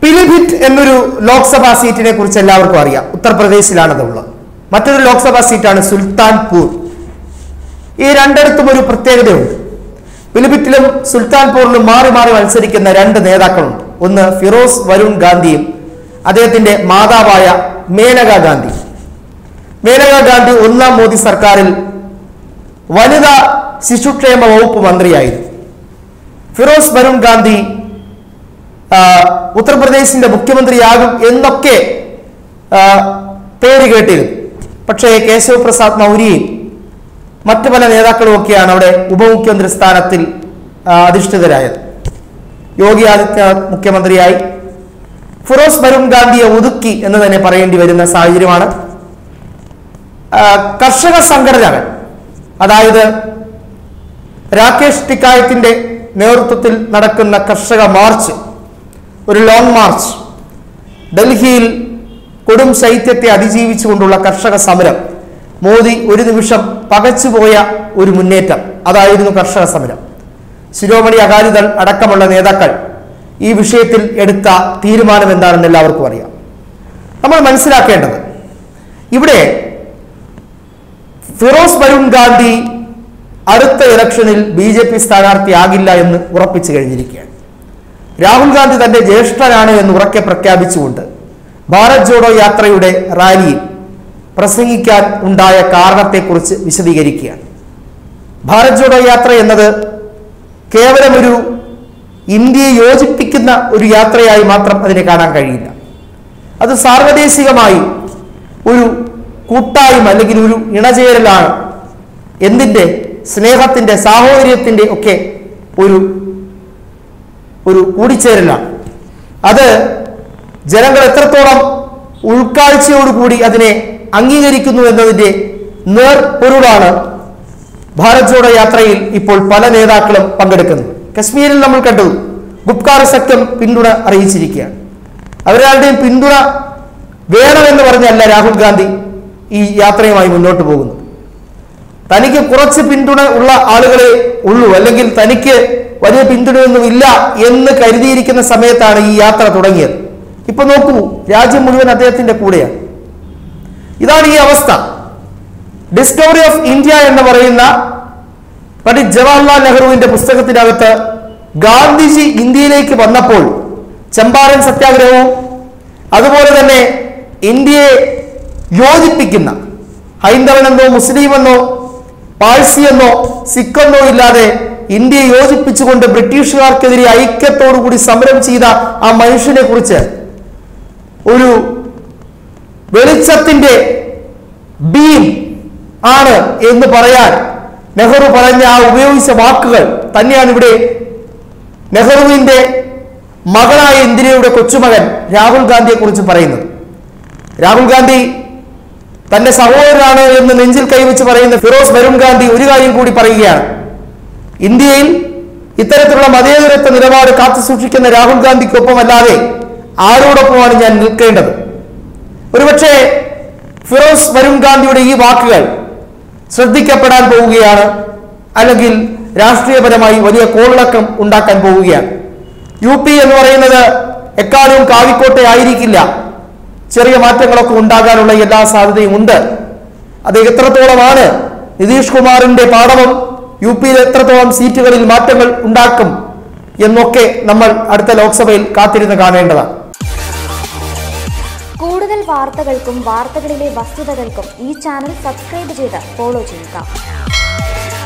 പിലിഭിറ്റ് എന്നൊരു ലോക്സഭാ സീറ്റിനെ കുറിച്ച് എല്ലാവർക്കും അറിയാം ഉത്തർപ്രദേശിലാണത് ഉള്ളത് മറ്റൊരു ലോക്സഭാ സീറ്റാണ് സുൽത്താൻപൂർ ഈ രണ്ടിടത്തും ഒരു പ്രത്യേകതയുണ്ട് പിലിഭിറ്റിലും സുൽത്താൻപൂരിലും മാറി മാറി മത്സരിക്കുന്ന രണ്ട് നേതാക്കളുണ്ട് ഒന്ന് ഫിറോസ് വരുൺ ഗാന്ധിയും അദ്ദേഹത്തിന്റെ മാതാവായ മേനക ഗാന്ധി മേനക ഗാന്ധി ഒന്നാം മോദി സർക്കാരിൽ വനിതാ ശിശുക്ഷേമ വകുപ്പ് മന്ത്രിയായിരുന്നു ഫിറോസ് വരുൺ ഗാന്ധി ആ, ഉത്തർപ്രദേശിന്റെ മുഖ്യമന്ത്രിയാകും എന്നൊക്കെ ആ, പേര് കേട്ടിരുന്നു പക്ഷേ കേശവ് പ്രസാദ് മൗര്യയും മറ്റു പല നേതാക്കളും ഒക്കെയാണ് അവിടെ ഉപമുഖ്യമന്ത്രി സ്ഥാനത്തിൽ ആ, അധിഷ്ഠിതരായത് യോഗി ആദിത്യനാഥ് മുഖ്യമന്ത്രിയായി ഫിറോസ് വരുൺ ഗാന്ധിയെ ഒതുക്കി എന്ന് തന്നെ പറയേണ്ടി വരുന്ന സാഹചര്യമാണ് ആ, കർഷക സംഘടനകൾ അതായത് രാകേഷ് ടിക്കായത്തിന്റെ നേതൃത്വത്തിൽ നടക്കുന്ന കർഷക മാർച്ച് ഒരു ലോങ് മാർച്ച് ഡൽഹിയിൽ കൊടും ശൈത്യത്തെ അതിജീവിച്ചുകൊണ്ടുള്ള കർഷക സമരം മോദി ഒരു നിമിഷം പകച്ചുപോയ ഒരു മുന്നേറ്റം അതായിരുന്നു കർഷക സമരം ശിരോമണി അകാലിദൾ അടക്കമുള്ള നേതാക്കൾ ഈ വിഷയത്തിൽ എടുത്ത തീരുമാനം എന്താണെന്ന് എല്ലാവർക്കും അറിയാം നമ്മൾ മനസ്സിലാക്കേണ്ടത് ഇവിടെ ഫിറോസ് വരുൺ ഗാന്ധി അടുത്ത ഇലക്ഷനിൽ ബി ജെ പി സ്ഥാനാർത്ഥിയാകില്ല എന്ന് ഉറപ്പിച്ചു കഴിഞ്ഞിരിക്കുകയാണ് രാഹുൽ ഗാന്ധി തന്റെ ജ്യേഷ്ഠനാണ് എന്ന് ഉറക്കെ പ്രഖ്യാപിച്ചുകൊണ്ട് ഭാരത് ജോഡോ യാത്രയുടെ റാലിയിൽ പ്രസംഗിക്കാൻ ഉണ്ടായ കാരണത്തെക്കുറിച്ച് വിശദീകരിക്കുകയാണ് ഭാരത് ജോഡോ യാത്ര എന്നത് കേവലം ഒരു ഇന്ത്യയെ യോജിപ്പിക്കുന്ന ഒരു യാത്രയായി മാത്രം അതിനെ കാണാൻ കഴിയില്ല അത് സാർവദേശികമായി ഒരു കൂട്ടായ്മ അല്ലെങ്കിൽ ഒരു ഇണചേരലാണ് എന്തിൻ്റെ സ്നേഹത്തിൻ്റെ സാഹോദര്യത്തിൻ്റെ ഒക്കെ ഒരു ഒരു കൂടിച്ചേരലാണ് അത് ജനങ്ങൾ എത്രത്തോളം ഉൾക്കാഴ്ചയോടുകൂടി അതിനെ അംഗീകരിക്കുന്നു എന്നതിൻ്റെ നേർപ്പൊരുളാണ് ഭാരത് ജോഡോ യാത്രയിൽ ഇപ്പോൾ പല നേതാക്കളും പങ്കെടുക്കുന്നത് കശ്മീരിൽ നമ്മൾ കണ്ടു ഗുപ്കാർ സഖ്യം പിന്തുണ അറിയിച്ചിരിക്കുകയാണ് അവരാരുടെയും പിന്തുണ വേണമെന്ന് പറഞ്ഞല്ല രാഹുൽ ഗാന്ധി ഈ യാത്രയുമായി മുന്നോട്ട് പോകുന്നത് തനിക്ക് കുറച്ച് പിന്തുണ ഉള്ള ആളുകളെ ഉള്ളൂ അല്ലെങ്കിൽ തനിക്ക് വലിയ പിന്തുണയൊന്നും ഇല്ല എന്ന് കരുതിയിരിക്കുന്ന സമയത്താണ് ഈ യാത്ര തുടങ്ങിയത് ഇപ്പൊ നോക്കൂ രാജ്യം മുഴുവൻ അദ്ദേഹത്തിന്റെ കൂടെയാണ് ഇതാണ് ഈ അവസ്ഥ ഡിസ്കവറി ഓഫ് ഇന്ത്യ എന്ന് പറയുന്ന പണ്ഡിറ്റ് ജവഹർലാൽ നെഹ്റുവിന്റെ പുസ്തകത്തിനകത്ത് ഗാന്ധിജി ഇന്ത്യയിലേക്ക് വന്നപ്പോൾ ചമ്പാരൻ സത്യാഗ്രഹവും അതുപോലെ തന്നെ ഇന്ത്യയെ യോജിപ്പിക്കുന്ന ഹൈന്ദവനെന്നോ മുസ്ലിമെന്നോ പാഴ്സിയെന്നോ സിഖെന്നോ ഇല്ലാതെ ഇന്ത്യയെ യോജിപ്പിച്ചുകൊണ്ട് ബ്രിട്ടീഷുകാർക്കെതിരെ ഐക്യത്തോടുകൂടി സമരം ചെയ്ത ആ മനുഷ്യനെ കുറിച്ച് ഒരു വെളിച്ചത്തിന്റെ ബീം ആണ് എന്ന് പറയാൻ നെഹ്റു പറഞ്ഞ ആ ഉപയോഗിച്ച വാക്കുകൾ തന്നെയാണ് ഇവിടെ നെഹ്റുവിന്റെ മകളായ ഇന്ദിരയുടെ കൊച്ചുമകൻ രാഹുൽ ഗാന്ധിയെ കുറിച്ച് പറയുന്നത് രാഹുൽ ഗാന്ധി തന്റെ സഹോദരനാണ് എന്ന് നെഞ്ചിൽ കൈവച്ച് പറയുന്ന ഫിറോസ് വരുൺ ഗാന്ധി ഒരു കാര്യം കൂടി പറയുകയാണ് ഇന്ത്യയിൽ ഇത്തരത്തിലുള്ള മതേതരത്വ നിലപാട് കാത്തു സൂക്ഷിക്കുന്ന രാഹുൽ ഗാന്ധിക്കൊപ്പമല്ലാതെ ആരോടൊപ്പമാണ് ഞാൻ നിൽക്കേണ്ടത് ഒരുപക്ഷെ ഫിറോസ് വരുൺ ഗാന്ധിയുടെ ഈ വാക്കുകൾ ശ്രദ്ധിക്കപ്പെടാൻ പോവുകയാണ് അല്ലെങ്കിൽ രാഷ്ട്രീയപരമായി വലിയ കോളിളക്കം ഉണ്ടാക്കാൻ പോവുകയാണ് യു പി എന്ന് പറയുന്നത് എക്കാലവും കാവിക്കോട്ടെ ആയിരിക്കില്ല ചെറിയ മാറ്റങ്ങളൊക്കെ ഉണ്ടാകാനുള്ള എല്ലാ സാധ്യതയും ഉണ്ട് അത് എത്രത്തോളമാണ് നിതീഷ് കുമാറിന്റെ പാഠവും യു പിയിൽ എത്രത്തോളം സീറ്റുകളിൽ മാറ്റങ്ങൾ ഉണ്ടാക്കും എന്നൊക്കെ നമ്മൾ അടുത്ത ലോക്സഭയിൽ കാത്തിരുന്ന് കാണേണ്ടതാണ് കൂടുതൽ വാർത്തകൾക്കും വാർത്തകളിലെ വസ്തുതകൾക്കും ഈ ചാനൽ സബ്സ്ക്രൈബ് ചെയ്ത് ഫോളോ ചെയ്യുക